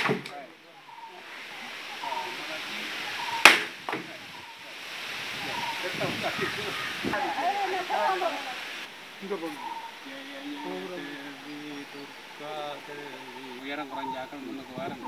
உயரம் குறைஞ்சாக்கள் முன்னுக்கு வாரம்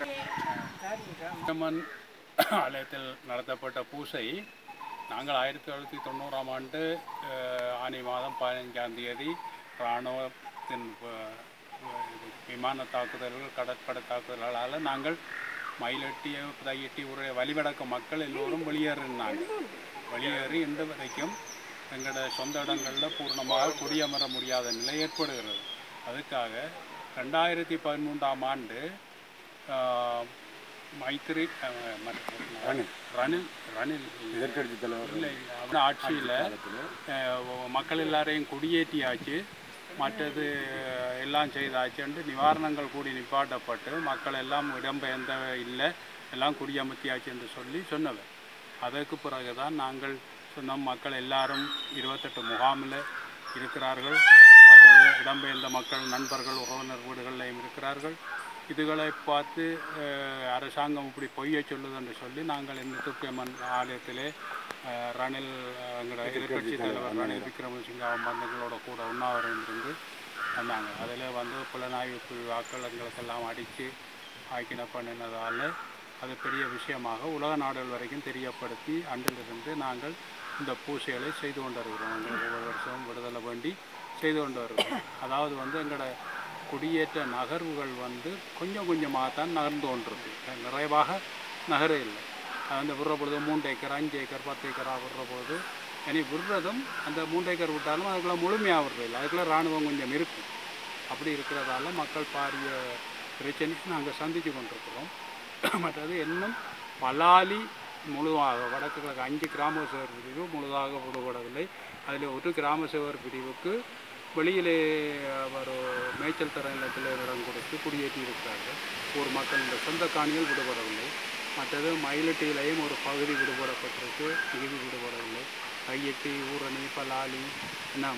அம்மன் ஆலயத்தில் நடத்தப்பட்ட பூசை நாங்கள் ஆயிரத்தி தொள்ளாயிரத்தி தொண்ணூறாம் ஆண்டு அஹ், ஆனி மாதம் பதினஞ்சாம் தேதி இராணுவத்தின் அஹ், இது விமான தாக்குதல்கள் கடற்படை தாக்குதல்களால் நாங்கள் மயிலட்டி தையட்டி உரை வழிவடக்க மக்கள் எல்லோரும் வெளியேறினாங்க வெளியேறி இன்று வரைக்கும் எங்களோட சொந்த இடங்களில் பூர்ணமாக குடியமர முடியாத நிலை ஏற்படுகிறது அதுக்காக ரெண்டாயிரத்தி பதிமூன்றாம் ஆண்டு ஆஹ், மைத்திரி ஆஹ், மற்ற- ரணில் ரணில் எதிர்க்கட்சி தலைவர் இல்லை அவர் ஆட்சியில் மக்கள் எல்லாரையும் குடியேற்றியாச்சு மற்றது அஹ், எல்லாம் செய்தாச்சுன்ட்டு நிவாரணங்கள் கூடி நிப்பாட்டப்பட்டு மக்கள் எல்லாம் இடம்பெயர்ந்த இல்லை எல்லாம் குடியமர்த்தியாச்சு என்று சொல்லி சொன்னவர் அதற்கு பிறகு தான் நாங்கள் சொன்னோம் மக்கள் எல்லாரும் இருபத்தெட்டு முகாமில் இருக்கிறார்கள் மற்றது இடம்பெயர்ந்த மக்கள் நண்பர்கள் உறவினர் வீடுகளிலையும் இருக்கிறார்கள் இதுகளை பார்த்து அஹ், அரசாங்கம் இப்படி பொய்யை சொல்லுது என்று சொல்லி நாங்கள் இந்த துர்க்கியம்மன் ஆலயத்திலே அஹ், ரணில் அஹ், எங்களோட எதிர்கட்சி தலைவர் ரணில் விக்ரமசிங்க பந்தங்களோட கூட உண்ணாவிரதம் இருந்து வந்தாங்க அதில் வந்து புலனாய்வு குழு வாக்கள் எங்களுக்கெல்லாம் அடித்து ஆக்கின பண்ணினதால் அது பெரிய விஷயமாக உலக நாடுகள் வரைக்கும் தெரியப்படுத்தி அன்றிலிருந்து நாங்கள் இந்த பூசைகளை செய்து கொண்டு வருகிறோம் எங்களுக்கு ஒவ்வொரு வருஷமும் விடுதலை வேண்டி செய்து கொண்டு வருகிறோம் அதாவது வந்து எங்களோட குடியேற்ற நகர்வுகள் வந்து கொஞ்சம் கொஞ்சமாக தான் நகர்ந்து கொண்டிருக்கு நிறைவாக நகர இல்லை அது வந்து விடுற பொழுது மூன்று ஏக்கர் அஞ்சு ஏக்கர் பத்து ஏக்கராக விடுற பொழுது இனி விடுறதும் அந்த மூன்று ஏக்கர் விட்டாலும் அதுக்குள்ள முழுமையாக விடுறது இல்லை அதுக்குள்ள இராணுவம் கொஞ்சம் இருக்கும் அப்படி இருக்கிறதால மக்கள் பாரிய பிரச்சனையை நாங்கள் சந்தித்து கொண்டிருக்கிறோம் மற்றது இன்னும் பலாலி முழுதாக வடக்கு கிழக்கு அஞ்சு கிராம சேவர் பிரிவு முழுதாக விடுபடவில்லை அதில் ஒரு கிராம சேவர் பிரிவுக்கு வெளியிலே ஒரு மேய்ச்சல் தர நிலத்தில் இடம் கொடுத்து குடியேற்றி இருக்கிறார்கள் ஒரு மக்கள் இந்த சொந்த காணிகள் விடுபடவில்லை மற்றது மயிலட்டியிலையும் ஒரு பகுதி விடுபடப்பட்டிருக்கு மிகுதி விடுபடவில்லை கையெட்டி ஊரணி பலாலி என்ன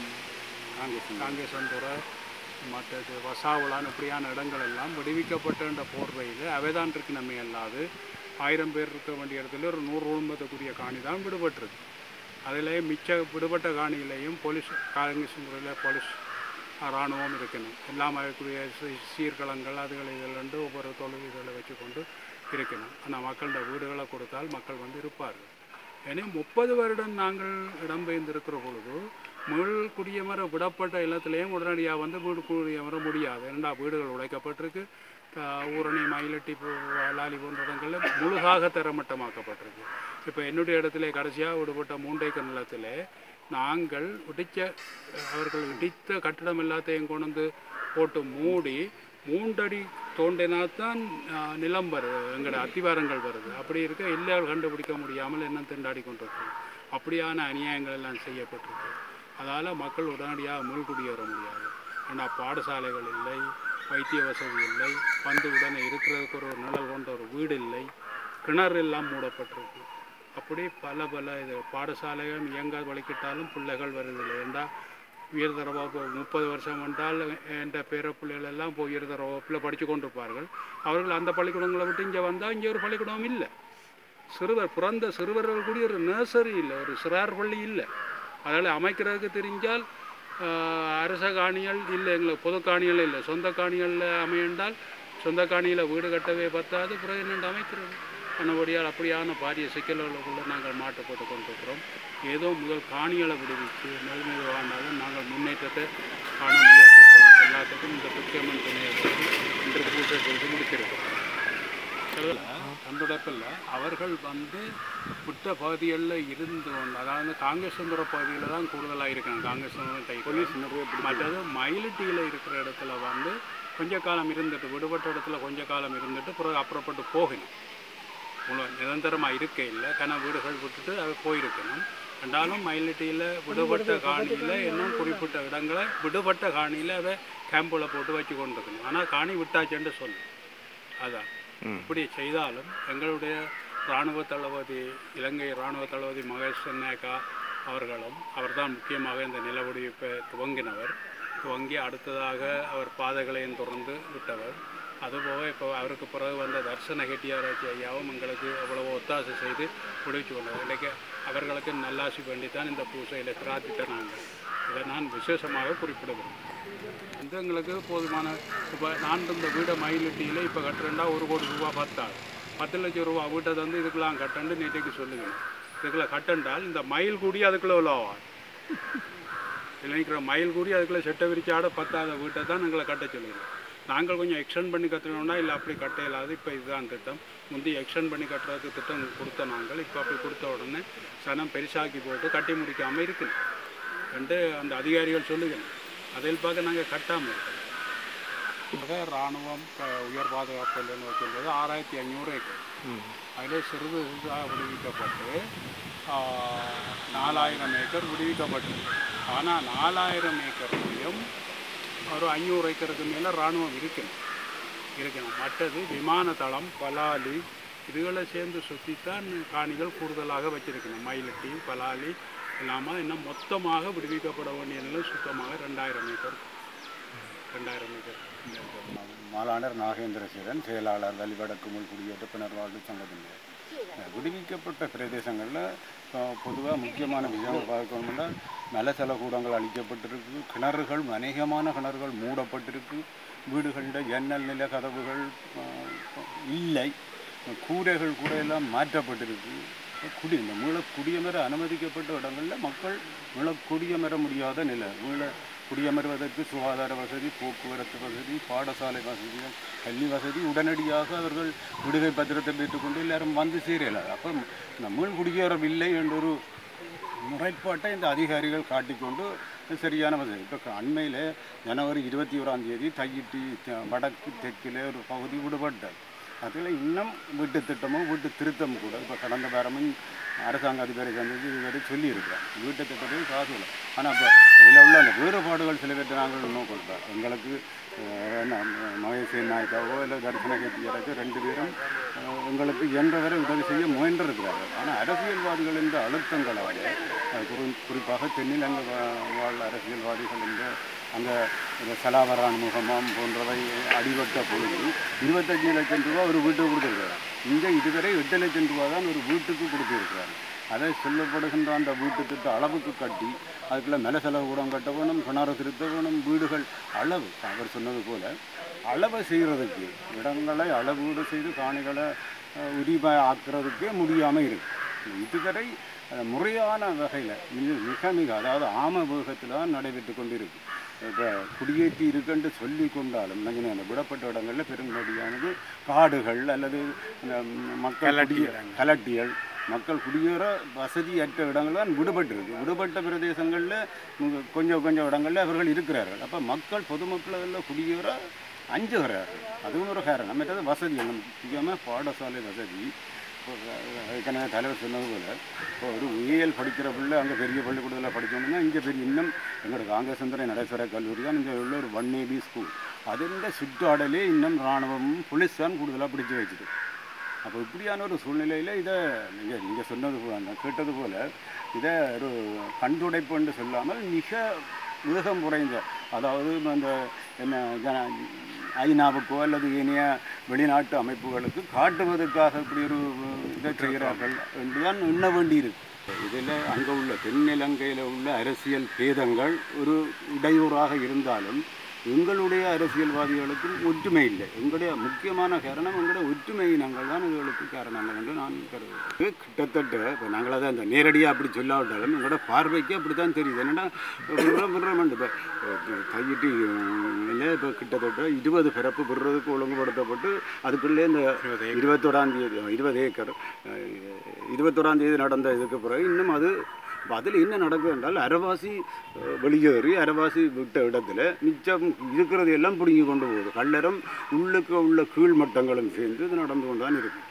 காங்கேசந்துறை மற்றது வசாவுலான் இப்படியான இடங்கள் எல்லாம் விடுவிக்கப்பட்ட போர்வையில் அவைதான் இருக்கு நம்ம அல்லாது ஆயிரம் பேர் இருக்க வேண்டிய இடத்துல ஒரு நூறு குடும்பத்துக்குரிய காணி தான் விடுபட்டிருக்கு அதில் மிச்ச விடுபட்ட காணியிலையும் போலீஸ் காங்கிரஸ் முறையில் போலீஸ் இராணுவம் இருக்கணும் எல்லாம் அதற்குரிய சீ- சீர்கலங்கள் அதுகள் இதில் ஒவ்வொரு தொழில் இதில் வச்சுக்கொண்டு இருக்கணும் ஆனால் மக்களோட வீடுகளை கொடுத்தால் மக்கள் வந்து இருப்பார்கள் ஏன்னா முப்பது வருடம் நாங்கள் இடம்பெயர்ந்திருக்கிற பொழுது மீள் குடியமர விடப்பட்ட இல்லத்திலையும் உடனடியாக வந்து வீடு குடியமர முடியாது ஏன்னா வீடுகள் உடைக்கப்பட்டிருக்கு ஆஹ் ஊரணி மயிலட்டி போ- லாலி போன்ற இடங்களில் முழுதாக தரமட்டமாக்கப்பட்டிருக்கு இப்போ என்னுடைய இடத்துல கடைசியாக விடுபட்ட மூன்றைக்க நிலத்தில் நாங்கள் இடித்த அவர்கள் இடித்த கட்டிடம் எல்லாத்தையும் கொண்டு வந்து போட்டு மூடி மூன்றடி தோண்டினாத்தான் ஆஹ், நிலம் வருது எங்களோட அத்திவாரங்கள் வருது அப்படி இருக்க இல்லையால் கண்டுபிடிக்க முடியாமல் என்ன திண்டாடி கொண்டிருக்கு அப்படியான அநியாயங்கள் எல்லாம் செய்யப்பட்டிருக்கு அதால் மக்கள் உடனடியாக மீள்குடியேற முடியாது ஏன்னா பாடசாலைகள் இல்லை வைத்திய வசதி இல்லை வந்து உடனே இருக்கிறதுக்கு ஒரு நிழல் கொண்ட ஒரு வீடு இல்லை கிணறு எல்லாம் மூடப்பட்டிருக்கு அப்படி பல பல இது பாடசாலைகள் இயங்காது வலிக்கிட்டாலும் பிள்ளைகள் வருதில்லை ஏண்டா உயர்தர வகுப்பு முப்பது வருஷம் என்றால் என்ற பேர பிள்ளைகள் எல்லாம் போய் உயர்தர வகுப்பில் படித்து கொண்டிருப்பார்கள் அவர்கள் அந்த பள்ளிக்கூடங்களை விட்டு இங்கே வந்தால் இங்கே ஒரு பள்ளிக்கூடம் இல்லை சிறுவர் பிறந்த சிறுவர்கள் கூடிய ஒரு நர்சரி இல்லை ஒரு சிறார் பள்ளி இல்லை அதில் அமைக்கிறதுக்கு தெரிஞ்சால் ஆஹ், அரச காணிகள் இல்லை எங்களுக்கு பொது காணிகள் இல்லை சொந்த காணிகளில் அமையண்டால் சொந்த காணியில் வீடு கட்டவே பத்தாது பிறகு என்னென்று அமைக்கிறது மற்றபடியால் அப்படியான பாரிய சிக்கல்களுக்குள்ளே நாங்கள் மாட்டப்பட்டு கொண்டிருக்கிறோம் ஏதோ முதல் காணிகளை விடுவித்து நெல்மீது வாழ்ந்தாலும் நாங்கள் முன்னேற்றத்தை காண முயற்சிக்கிறோம் எல்லாத்துக்கும் இந்த துக்கியம்மன் துணையை பற்றி இன்று பூஜை செய்து முடித்திருக்கிறோம் கண்டுடப்பில் அவர்கள் வந்து விட்ட பகுதிகளில் இருந்து கொண்டு அதாவது காங்கேசந்துர பகுதியில் தான் கூடுதலாக இருக்காங்க காங்கேசந்துரம் டைப் போலீஸ் நிறைய பிடி- மற்றது மயிலட்டியில் இருக்கிற இடத்துல வந்து கொஞ்ச காலம் இருந்துட்டு விடுபட்ட இடத்துல கொஞ்ச காலம் இருந்துட்டு பிறகு அப்புறப்பட்டு போகணும் முழு நிரந்தரமாக இருக்க இல்லை கன வீடுகள் விட்டுட்டு அது போயிருக்கணும் ரெண்டாலும் மயிலட்டியில் விடுபட்ட காணியில் இன்னும் குறிப்பிட்ட இடங்களை விடுபட்ட காணியில் அதை கேம்பில் போட்டு வச்சு கொண்டிருக்கணும் ஆனால் காணி விட்டாச்சுன்னு சொல்லு அதான் இப்படி செய்தாலும் எங்களுடைய இராணுவ தளபதி இலங்கை இராணுவ தளபதி மகேஷ் சென்னேகா அவர்களும் அவர்தான் முக்கியமாக இந்த நிலவடிப்பை துவங்கினவர் துவங்கி அடுத்ததாக அவர் பாதைகளையும் தொடர்ந்து விட்டவர் அதுபோக இப்போ அவருக்கு பிறகு வந்த தர்சன கெட்டியாராய்ச்சி ஐயாவும் எங்களுக்கு அவ்வளவு ஒத்தாசை செய்து விடுவிச்சு கொண்டார் இன்றைக்கு அவர்களுக்கு நல்லாசி வேண்டித்தான் இந்த பூசையில் பிரார்த்தித்த நாங்கள் இதை நான் விசேஷமாக குறிப்பிடுகிறேன் வந்து எங்களுக்கு போதுமான இப்போ நான் இந்த வீடை மயிலிட்டியில் இப்போ கட்டுறேன்டா ஒரு கோடி ரூபா பத்தாது பத்து லட்சம் ரூபா வீட்டை வந்து இதுக்கெல்லாம் கட்டண்டு நேற்றைக்கு சொல்லுங்க இதுக்குள்ள கட்டண்டால் இந்த மயில் கூடி அதுக்குள்ளே உள்ளவா நினைக்கிற மயில் கூடி அதுக்குள்ளே செட்டை விரிச்சாட பத்தாத வீட்டை தான் எங்களை கட்ட சொல்லுங்க நாங்கள் கொஞ்சம் எக்ஸ்டெண்ட் பண்ணி கட்டணும்னா இல்லை அப்படி கட்ட இல்லாது இப்போ இதுதான் திட்டம் முந்தி எக்ஸ்டெண்ட் பண்ணி கட்டுறதுக்கு திட்டம் கொடுத்த நாங்கள் இப்போ அப்படி கொடுத்த உடனே சனம் பெருசாக்கி போட்டு கட்டி முடிக்காமல் இருக்குது என்று அந்த அதிகாரிகள் சொல்லுங்கள் அதில் பார்க்க நாங்கள் கட்டாமல் இருக்கோம் இராணுவம் க- உயர் பாதுகாப்பு இல்லைன்னு வச்சுருந்தது ஆறாயிரத்தி ஐநூறு ஏக்கர் அதிலே சிறிது சிறிதாக விடுவிக்கப்பட்டு ஆ, நாலாயிரம் ஏக்கர் விடுவிக்கப்பட்டது ஆனால் நாலாயிரம் ஏக்கர்லையும் ஒரு ஐநூறு ஏக்கருக்கு மேலே இராணுவம் இருக்கணும் இருக்கணும் மற்றது விமான தளம் பலாலி இதுகளை சேர்ந்து சுற்றித்தான் காணிகள் கூடுதலாக வச்சிருக்கணும் மயிலட்டி பலாலி இல்லாமல் இன்னும் மொத்தமாக விடுவிக்கப்பட வேண்டிய நிலை சுத்தமாக ரெண்டாயிரம் ஏக்கர் ரெண்டாயிரம் ஏக்கர் இந்த இடத்துல. மாலாளர் நாகேந்திரசேரன் செயலாளர் வழிவடக்கு முள் குடியேற்ற பிணர்வாழ்வு சங்கத்தினர் விடுவிக்கப்பட்ட பிரதேசங்களில் பொதுவாக முக்கியமான விஷயம் பார்க்கணும்னா மலசல கூடங்கள் அழிக்கப்பட்டிருக்கு கிணறுகள் அநேகமான கிணறுகள் மூடப்பட்டிருக்கு வீடுகளில் ஜன்னல் நில கதவுகள் அஹ், இல்லை கூரைகள் கூட எல்லாம் மாற்றப்பட்டிருக்கு குடி இந்த மீள குடியமர அனுமதிக்கப்பட்ட இடங்களில் மக்கள் மீள குடியமர முடியாத நிலை மீள குடியமர்வதற்கு சுகாதார வசதி போக்குவரத்து வசதி பாடசாலை வசதிகள் கல்வி வசதி உடனடியாக அவர்கள் விடுகை பத்திரத்தை பெற்றுக்கொண்டு எல்லாரும் வந்து சேரல அப்போ இந்த மீள் குடியேறவில்லை என்ற ஒரு முறைப்பாட்டை இந்த அதிகாரிகள் காட்டிக்கொண்டு சரியான வசதி இப்போ அண்மையில் ஜனவரி இருபத்தி ஓராம் தேதி தையிட்டி த- வடக்கு தெற்கில் ஒரு பகுதி விடுபட்டது அதில் இன்னும் வீட்டு திட்டமும் வீட்டு திருத்தமும் கூட இப்போ கடந்த வாரமும் அரசாங்க அதிகாரி சந்தித்து இதுவரை சொல்லியிருக்கிறோம் வீட்டு திட்டத்தையும் காசு இல்லை ஆனால் இப்போ இதில் உள்ள அந்த வேறுபாடுகள் சில பேர்ட்ட நாங்கள் நோக்கொண்டோம் எங்களுக்கு அஹ், என்ன மகேசன் நாயக்காவோ இல்லை தரிசன கேட்டியாராச்சும் ரெண்டு பேரும் அஹ், எங்களுக்கு இயன்றவரை உதவி செய்ய முயன்றிருக்கிறார்கள் ஆனால் அரசியல்வாதிகள் என்ற அழுத்தங்களால் அஹ், குறி குறிப்பாக தென்னிலங்கை வா- வாழ் அரசியல்வாதிகள் என்ற அந்த இந்த சலாவரான் முகமாம் போன்றவை அடிபட்ட பொழுது இருபத்தஞ்சு லட்சம் ரூபா ஒரு வீட்டுக்கு கொடுத்துருக்காரு இங்கே இதுவரை எட்டு லட்சம் ரூபா தான் ஒரு வீட்டுக்கு கொடுத்துருக்காரு அதை சொல்லப்படுகின்ற அந்த வீட்டு திட்ட அளவுக்கு கட்டி அதுக்குள்ள மேல செலவு கூடம் கட்ட வேணும் கிணறு திருத்த வேணும் வீடுகள் அளவு அவர் சொன்னது போல அளவை செய்கிறதுக்கு இடங்களை அளவீடு செய்து காணிகளை அஹ், உரிமை ஆக்குறதுக்கே முடியாமல் இருக்கு இதுவரை அஹ், முறையான வகையில் மிக மிக மிக அதாவது ஆம வேகத்தில் தான் நடைபெற்று கொண்டிருக்கு இப்போ குடியேற்றி இருக்குன்னு சொல்லி கொண்டாலும் நஞ்சின அந்த விடப்பட்ட இடங்களில் பெரும்படியானது காடுகள் அல்லது இந்த மக்கள் குடியே கலட்டிகள் மக்கள் குடியேற வசதியற்ற இடங்கள் தான் விடுபட்டிருக்கு விடுபட்ட பிரதேசங்களில் உங்க- கொஞ்சம் கொஞ்சம் இடங்களில் அவர்கள் இருக்கிறார்கள் அப்போ மக்கள் பொதுமக்கள் அதில் குடியேற அஞ்சுகிறார்கள் அதுவும் ஒரு காரணம் மற்றது வசதி நம்ம முக்கியமாக பாடசாலை வசதி இப்போ ஏற்கனவே தலைவர் சொன்னது போல் இப்போ ஒரு உயிரியல் படிக்கிற பிள்ளை அங்கே பெரிய பள்ளிக்கூடத்தில் படிக்கணும்னா இங்கே பெரிய இன்னும் எங்களோட காங்கேசந்திர நடேஸ்வர கல்லூரி தான் இங்கே உள்ள ஒரு ஒன் ஏபி ஸ்கூல் அதில் சுற்றாடலே இன்னும் இராணுவமும் போலீஸ் தான் கூடுதலாக பிடிச்சி வச்சுது அப்போ இப்படியான ஒரு சூழ்நிலையில் இதை நீங்கள் நீங்கள் சொன்னது போல நான் கேட்டது போல் இதை ஒரு கண்டுடைப்புன்னு சொல்லாமல் மிக வேகம் குறைந்த அதாவது அந்த என்ன ஜன ஐநாவுக்கோ அல்லது இனிய வெளிநாட்டு அமைப்புகளுக்கு காட்டுவதற்காக இப்படி ஒரு இதை செய்கிறார்கள் என்றுதான் எண்ண வேண்டியிருக்கு இதில் அங்கே உள்ள தென்னிலங்கையில் உள்ள அரசியல் பேதங்கள் ஒரு இடையூறாக இருந்தாலும் எங்களுடைய அரசியல்வாதிகளுக்கும் ஒற்றுமை இல்லை எங்களுடைய முக்கியமான காரணம் எங்களுடைய ஒற்றுமை இனங்கள் தான் இதுகளுக்கு காரணங்கள் என்று நான் கருதுகிறேன் இது கிட்டத்தட்ட இப்போ நாங்கள் அதை அந்த நேரடியாக அப்படி சொல்லாவிட்டாலும் எங்களோட பார்வைக்கு அப்படி தான் தெரியுது என்னென்னா விடுறோம் இப்போ கையிட்டு இல்லை இப்போ கிட்டத்தட்ட இருபது பிறப்பு விடுறதுக்கு ஒழுங்குபடுத்தப்பட்டு அதுக்குள்ளே இந்த இருபத்தோராம் தேதி இருபது ஏக்கர் அஹ், இருபத்தோராம் தேதி நடந்த இதுக்கு பிறகு இன்னும் அது அப்ப அதில் என்ன நடக்கும் என்றால் அரவாசி அஹ், வெளியேறி அரவாசி விட்ட இடத்துல மிச்சம் இருக்கிறது எல்லாம் பிடுங்கி கொண்டு போகுது கல்லறம் உள்ளுக்கு உள்ள கீழ்மட்டங்களும் சேர்ந்து இது நடந்து கொண்டு தான் இருக்கு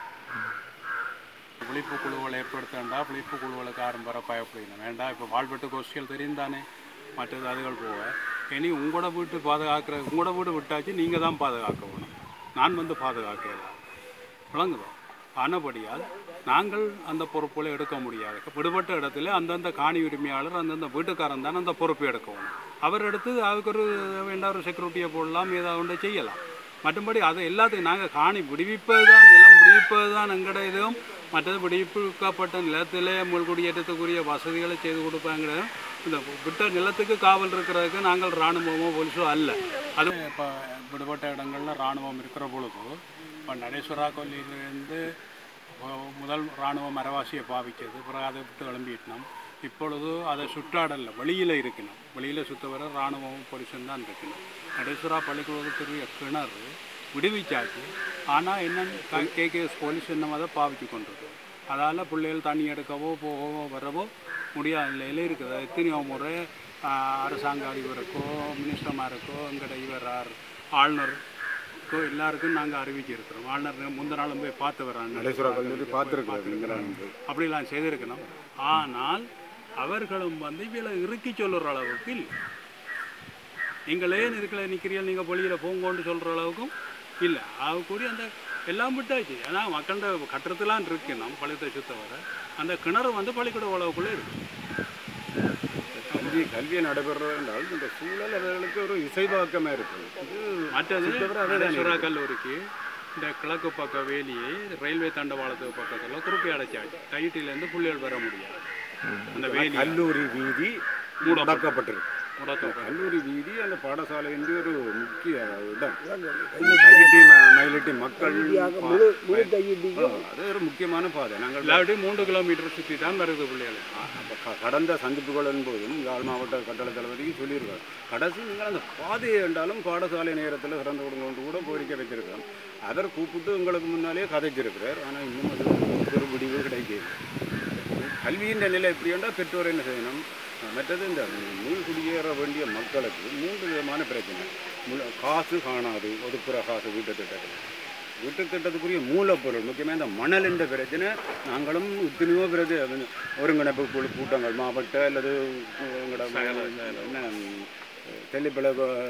விழிப்பு குழுக்களை ஏற்படுத்தண்டா விழிப்பு குழுக்களுக்கு யாரும் வர பயப்படணும் வேண்டாம் இப்போ வாழ்வெட்டு கோஷ்டிகள் தெரியும் தானே மற்றது அதுகள் போக இனி உங்களோட வீட்டு பாதுகாக்கிற உங்களோட வீடு விட்டாச்சு நீங்கள் தான் பாதுகாக்க வேணும் நான் வந்து பாதுகாக்கல விளங்குதோ ஆனபடியால் நாங்கள் அந்த பொறுப்புகளை எடுக்க முடியாது விடுபட்ட இடத்துல அந்தந்த காணி உரிமையாளர் அந்தந்த வீட்டுக்காரன் தான் அந்த பொறுப்பை எடுக்கணும் அவர் எடுத்து அதுக்கு ஒரு வேண்டாம் ஒரு செக்யூரிட்டியை போடலாம் ஏதாவது ஒன்று செய்யலாம் மற்றபடி அது எல்லாத்துக்கும் நாங்கள் காணி விடுவிப்பது தான் நிலம் விடுவிப்பது தான் எங்கட இதுவும் மற்றது விடுவிக்கப்பட்ட நிலத்திலே முள்குடியேற்றத்துக்குரிய வசதிகளை செய்து கொடுப்பாங்க இந்த விட்ட நிலத்துக்கு காவல் இருக்கிறதுக்கு நாங்கள் இராணுவமோ போலீஸோ அல்ல அது இப்போ விடுபட்ட இடங்கள்ல இராணுவம் இருக்கிற பொழுது இப்போ நடேஸ்வரா கொல்லியிலிருந்து மு- முதல் இராணுவம் மரவாசியை பாவிச்சது பிறகு அதை விட்டு கிளம்பிட்டோம் இப்பொழுது அதை சுற்றாடல்ல வெளியில் இருக்கணும் வெளியில் சுத்த வர இராணுவமும் போலீஸும் தான் இருக்கணும் நடேஸ்வரா பள்ளிக்கூடத்துக்குரிய கிணறு விடுவிச்சாச்சு ஆனால் என்னன்னு கேகேஎஸ் போலீஸ் இன்னும் அதை பாவிச்சு கொண்டிருக்கு அதால் பிள்ளைகள் தண்ணி எடுக்கவோ போகவோ வரவோ முடியாத நிலையில் இருக்குது எத்தனையோ முறை ஆஹ், அரசாங்க அதிபருக்கோ மினிஸ்டர்மாருக்கோ எங்கட இவர் ஆர்- ஆளுநருக்கோ எல்லாருக்கும் நாங்கள் அறிவிச்சிருக்கிறோம் ஆளுநர் முந்த நாளும் போய் பார்த்து வராங்க நடேஸ்வரா கல்லூரி பார்த்துருக்குறாரு நீங்களாம் வந்து அப்படிலாம் செய்திருக்கணும் ஆனால் அவர்களும் வந்து இவளை இறுக்கி சொல்லுற அளவுக்கு இல்லை நீங்களே இதுக்குள்ள நிற்கிறீர்கள் நீங்கள் வெளியில் போங்கோன்னு சொல்கிற அளவுக்கும் இல்லை அதுக்குரிய அந்த எல்லாம் விட்டாச்சு ஏன்னா மக்கள்கிட்ட கட்டுறதுலாம் இருக்கு நம்ம பள்ளியத்தை சுத்த வர அந்த கிணறு வந்து பள்ளிக்கூட உழவுக்குள்ளே இருக்கு கல்வி கல்வி நடைபெறுறது என்றால் இந்த சூழல் அவர்களுக்கு ஒரு இசைவாக்கமாக இருக்குது இது மற்றது சுத்தவரை அதே தான் நடேஸ்வரா கல்லூரிக்கு இந்த கிழக்கு பக்க வேலியை ரயில்வே தண்டவாளத்துக்கு பக்கத்தில் குறுக்கை அடைச்சாச்சு கைட்டிலேருந்து புள்ளிகள் வர முடியாது அந்த வேலி கல்லூரி வீதி முடக்கப்பட்டிருக்கு முடக்கம் கல்லூரி வீதி அந்த பாடசாலை என்று ஒரு முக்கிய இடம் கையிட்டி ம- மயிலிட்டி மக்கள் முழு முழு தையிட்டியும் ஆ, அது ஒரு முக்கியமான பாதை நாங்கள் இல்லாட்டி மூன்று கிலோமீட்டர் சுற்றி தான் வருது பிள்ளைகள் அப்ப க- கடந்த சந்திப்புகளின் போதும் யாழ் மாவட்ட கட்டளை தளபதிக்கு சொல்லியிருக்காரு கடைசி நீங்கள் அந்த பாதையை என்றாலும் பாடசாலை நேரத்தில் திறந்து கொடுங்கன்னு கூட கோரிக்கை வச்சிருக்கிறோம் அவர் கூப்பிட்டு உங்களுக்கு முன்னாலேயே கதைச்சிருக்கிறார் ஆனால் இன்னும் அது ஒரு முடிவு கிடைக்கல கல்வியின் நிலை எப்படி என்றால் பெற்றோர் என்ன செய்யணும் மற்றது இந்த நூல் குடியேற வேண்டிய மக்களுக்கு மூன்று விதமான பிரச்சனை மு- காசு காணாது ஒதுக்குற காசு வீட்டு திட்டத்தில் வீட்டு திட்டத்துக்குரிய மூலப்பொருள் முக்கியமாக இந்த மணல் என்ற பிரச்சனை நாங்களும் எத்தனையோ பிறகு ஒருங்கிணைப்பு குழு கூட்டங்கள் மாவட்ட அல்லது எங்களோட என்ன தெல்லிப்பள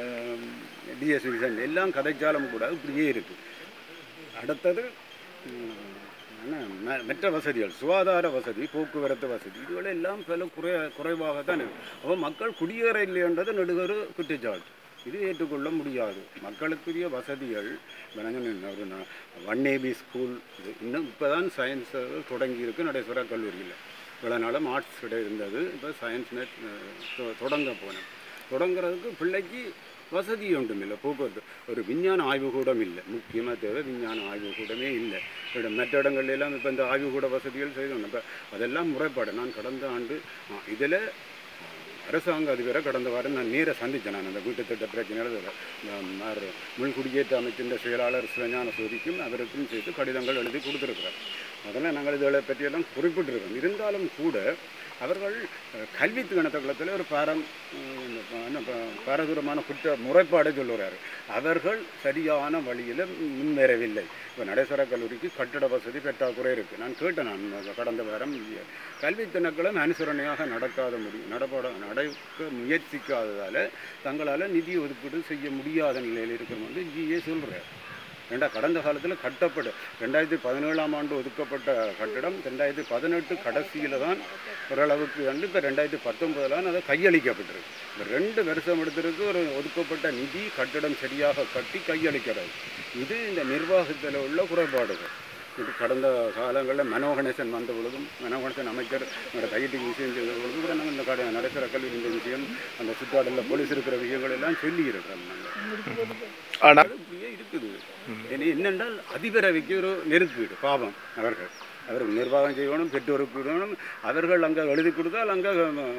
டிஎஸ் விசன் எல்லாம் கதைச்சாலும் கூட இப்படியே இருக்குது அடுத்தது ம், என்ன, ம- மற்ற வசதிகள் சுகாதார வசதி போக்குவரத்து வசதி இதுகள் எல்லாம் பல குறை குறைவாகத்தான் இருக்கு அப்போ மக்கள் குடியேற இல்லைன்றது நெடுகரு குற்றச்சாட்டு இது ஏற்றுக்கொள்ள முடியாது மக்களுக்குரிய வசதிகள் விளங்கின ஒரு ந- ஒன் ஏபி ஸ்கூல் இது இன்னும் இப்போ தான் சயின்ஸ் தொடங்கி இருக்கு நடேஸ்வரா கல்லூரியில் இவ்வளோ நாளும் ஆர்ட்ஸ் கிட்ட இருந்தது இப்போ சயின்ஸ் நெட் தொடங்க போனேன் தொடங்குறதுக்கு பிள்ளைக்கு வசதி ஒன்றும் இல்லை போக்குவரத்து ஒரு விஞ்ஞான ஆய்வுக்கூடம் இல்லை முக்கியமாக தேவை விஞ்ஞான ஆய்வுக்கூடமே இல்லை இட மற்ற இடங்கள்ல எல்லாம் இப்போ இந்த ஆய்வுக்கூட வசதிகள் செய்தோம் இப்போ அதெல்லாம் முறைப்பாடு நான் கடந்த ஆண்டு இதில் அரசாங்க அதிபரை கடந்த வாரம் நான் நேர சந்தித்தேன் நான் அந்த வீட்டு திட்ட பிரச்சனைகள் முன்குடியேற்ற அமைச்சின் செயலாளர் சிவஞான சோதிக்கும் அவருக்கும் சேர்த்து கடிதங்கள் எழுதி கொடுத்துருக்கிறார் அதெல்லாம் நாங்கள் இதை பற்றியெல்லாம் குறிப்பிட்டிருக்கோம் இருந்தாலும் கூட அவர்கள் அஹ், கல்வி கணத்தளத்தில் ஒரு பாரம் அஹ், இந்த ப- என்ன ப- பாரதூரமான குற்ற முறைப்பாடை சொல்லுறாரு அவர்கள் சரியான வழியில் முன்னேறவில்லை இப்போ நடேஸ்வர கல்லூரிக்கு கட்டட வசதி பற்றாக்குறை இருக்குது நான் கேட்டேன் நான் கடந்த வாரம் கல்வி தினக்களும் அனுசரணையாக நடக்காத முடியும் நடப்பட நடக்க முயற்சிக்காததால் தங்களால் நிதி ஒதுக்கீடு செய்ய முடியாத நிலையில் இருக்கிறோம் வந்து ஜிஏ சொல்கிறார் ஏண்டா கடந்த காலத்தில் கட்டப்பட ரெண்டாயிரத்தி பதினேழாம் ஆண்டு ஒதுக்கப்பட்ட கட்டிடம் ரெண்டாயிரத்தி பதினெட்டு கடைசியில் தான் ஓரளவுக்கு வந்து இப்போ ரெண்டாயிரத்தி பத்தொன்பதுலாம் அதை கையளிக்கப்பட்டிருக்கு இந்த ரெண்டு வருஷம் எடுத்திருக்கு ஒரு ஒதுக்கப்பட்ட நிதி கட்டிடம் சரியாக கட்டி கையளிக்கிறது இது இந்த நிர்வாகத்தில் உள்ள குறைபாடுகள் இது கடந்த காலங்களில் மனோகணேசன் வந்த பொழுதும் மனோகணேசன் அமைச்சர் என்னோட கையெட்டி விஷயம் செய்த பொழுது கூட நாங்கள் இந்த கடை நடக்கிற கல்வி இந்த விஷயம் அந்த சுற்றாடலில் போலீஸ் இருக்கிற விஷயங்கள் எல்லாம் சொல்லி இருக்கிறோம் நாங்கள் ஆனா அது இப்படியே இருக்குது இனி என்னென்றால் அதிபரவைக்கு ஒரு நெருக்கீடு பாவம் அவர்கள் அவர் நிர்வாகம் செய்யணும் பெற்றோருக்கு விடணும் அவர்கள் அங்கே எழுதி கொடுத்தால் அங்கே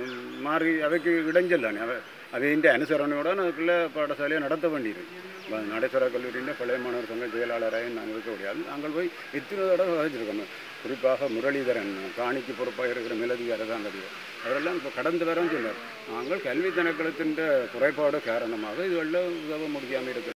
மாறி அவைக்கு இடைஞ்சல் தானே அவ அவையின் அனுசரணையோட அதுக்குள்ள பாடசாலையை நடத்த வேண்டியிருக்கு வ- நடேஸ்வர கல்லூரியின் பழைய மாணவர் சங்க செயலாளராக நாங்கள் இருக்க முடியாது நாங்கள் போய் எத்தனை தடவை வகிச்சிருக்கோம் குறிப்பாக முரளிதரன் காணிக்கு பொறுப்பாக இருக்கிற மிலதி அரசாங்கதிகள் அவரெல்லாம் இப்போ கடந்த வாரம் சொன்னார் நாங்கள் கல்வி திணைக்களத்தின் குறைபாடு காரணமாக இதுகளில் உதவ முடியாமல் இருக்கிறோம்